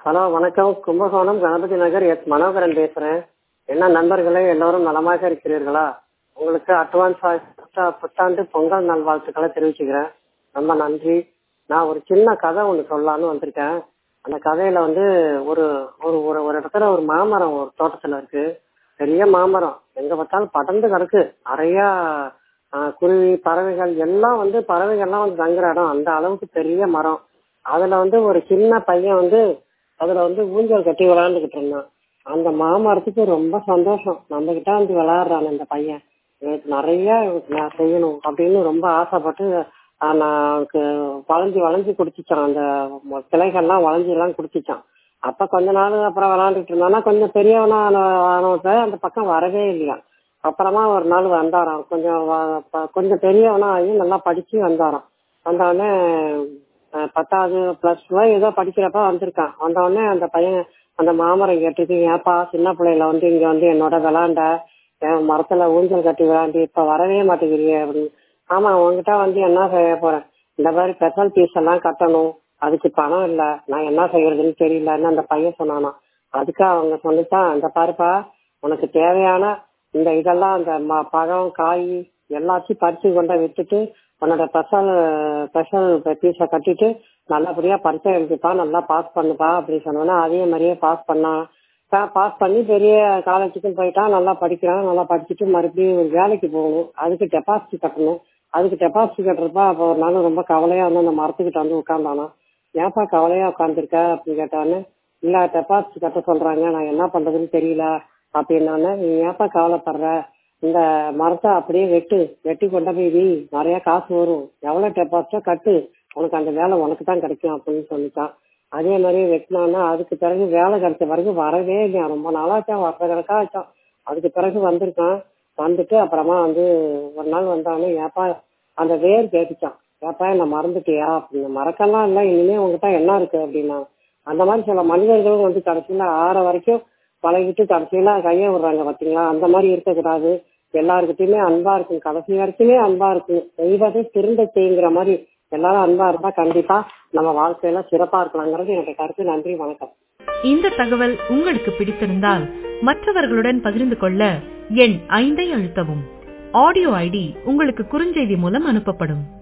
hello வணக்கம் Kumbakonam Ganapathi Nagar S Manoharan பேசுறேன் என்ன நண்பர்களே எல்லோரும் நலமாக இருக்கிறீர்களா உங்களுக்கு அட்வான்ஸ் புத்தாண்டு பொங்கல் நல்வாழ்த்துக்களை தெரிவிச்சுக்கிறேன் ரொம்ப நன்றி நான் ஒரு சின்ன கதை ஒன்று சொல்லலான்னு வந்திருக்கேன் அந்த கதையில வந்து ஒரு ஒரு ஒரு ஒரு இடத்துல ஒரு மாமரம் ஒரு தோட்டத்துல இருக்கு பெரிய மாமரம் எங்க பார்த்தாலும் படர்ந்து கிடக்கு நிறைய ஆஹ், குருவி பறவைகள் எல்லாம் வந்து பறவைகள்லாம் வந்து தங்குற இடம் அந்த அளவுக்கு பெரிய மரம் அதுல வந்து ஒரு சின்ன பையன் வந்து அதுல வந்து ஊஞ்சல் கட்டி விளையாண்டுகிட்டு இருந்தான் அந்த மாமரத்துக்கு ரொம்ப சந்தோஷம் நம்ம கிட்ட வந்து விளையாடுறான் இந்த பையன் எனக்கு நிறைய நான் செய்யணும் அப்படின்னு ரொம்ப ஆசைப்பட்டு ஆஹ், நான் அவனுக்கு வளைஞ்சு வளைஞ்சு குடிச்சிச்சான் அந்த ம- கிளைகள்லாம் வளைஞ்சு எல்லாம் குடிச்சிச்சான் அப்ப கொஞ்ச நாள் அப்புறம் விளையாண்டுட்டு இருந்தானா கொஞ்சம் பெரியவனா ஆன- ஆனவன் அந்த பக்கம் வரவே இல்லையா அப்புறமா ஒரு நாள் வந்தாராம் கொஞ்சம் வ- ப- கொஞ்சம் பெரியவனா ஆகி நல்லா படிச்சு வந்தாராம் வந்தவுடனே அஹ், பத்தாவது பிளஸ் டூ ஏதோ படிக்கிறப்ப வந்திருக்கான் வந்தவுடனே அந்த பையன் அந்த மாமரம் கேட்டுட்டு ஏப்பா சின்ன பிள்ளையில வந்து இங்க வந்து என்னோட விளாண்ட என் மரத்துல ஊஞ்சல் கட்டி விளையாண்டு இப்ப வரவே மாட்டேங்கிறியே அப்படின்னு ஆமா உன்கிட்ட வந்து என்ன செய்ய போறேன் இந்த மாதிரி ஸ்பெஷல் ஃபீஸ் எல்லாம் கட்டணும் அதுக்கு பணம் இல்ல நான் என்ன செய்யறதுன்னு தெரியலன்னு அந்த பையன் சொன்னானா அதுக்கு அவங்க சொல்லிட்டான் அந்த பாருப்பா உனக்கு தேவையான இந்த இதெல்லாம் அந்த ம- பழம் காய் எல்லாத்தையும் பறிச்சு கொண்ட விட்டுட்டு உன்னோட ஸ்பெஷல் ஸ்பெஷல் ஃபீஸை கட்டிட்டு நல்லபடியா பரீட்சை எழுதிப்பா நல்லா பாஸ் பண்ணுப்பா அப்படி சொன்னோன்னா அதே மாதிரியே பாஸ் பண்ணான் பாஸ் பண்ணி பெரிய காலேஜுக்கும் போயிட்டான் நல்லா படிக்கிறான் நல்லா படிச்சுட்டு மறுபடியும் ஒரு வேலைக்கு போகணும் அதுக்கு டெபாசிட் கட்டணும் அதுக்கு டெபாசிட் கட்டுறப்ப அப்போ ஒரு நாள் ரொம்ப கவலையா வந்து அந்த மரத்துக்கிட்ட வந்து உட்காந்தானா ஏன்ப்பா கவலையா உட்காந்துருக்க அப்படின்னு கேட்டான்னு இல்ல டெபாசிட் கட்ட சொல்றாங்க நான் என்ன பண்றதுன்னு தெரியல அப்படின்னானே நீ ஏன்ப்பா கவலைப்படுற இந்த மரத்தை அப்படியே வெட்டு வெட்டி கொண்டு போய் வை நிறைய காசு வரும் எவ்வளவு டெபாசிட்டோ கட்டு உனக்கு அந்த வேலை உனக்கு தான் கிடைக்கும் அப்படின்னு சொல்லிட்டான் அதே மாதிரி வெட்டினான்னா அதுக்கு பிறகு வேலை கிடைச்ச பிறகு வரவே இல்லையா ரொம்ப நாளாச்சான் வருஷ கணக்கா ஆச்சான் அதுக்கு பிறகு வந்திருக்கான் வந்துட்டு அப்புறமா வந்து ஒரு நாள் வந்தானே ஏப்பா அந்த வேர் கேட்டுச்சான் ஏப்பா என்ன மறந்துட்டியா அப்படின்னு மறக்கலாம் இல்ல இனிமே உங்ககிட்ட என்ன இருக்கு அப்படின்னா அந்த மாதிரி சில மனிதர்களும் வந்து கடைசியில ஆற வரைக்கும் பழகிட்டு கடைசியில கையை விடுறாங்க பாத்தீங்களா அந்த மாதிரி இருக்கக்கூடாது எல்லாருக்கிட்டையுமே அன்பா இருக்கும் கடைசி வரைக்குமே அன்பா இருக்கும் செய்வதை திருந்த செய்யுங்கிற மாதிரி எல்லாரும் அன்பா இருந்தா கண்டிப்பா நம்ம வாழ்க்கையில சிறப்பா இருக்கலாங்கிறது என்னுடைய கருத்து நன்றி வணக்கம் இந்த தகவல் உங்களுக்கு பிடித்திருந்தால் மற்றவர்களுடன் பகிர்ந்து கொள்ள எண் ஐந்தை அழுத்தவும் ஆடியோ ஐடி உங்களுக்கு குறுஞ்செய்தி மூலம் அனுப்பப்படும்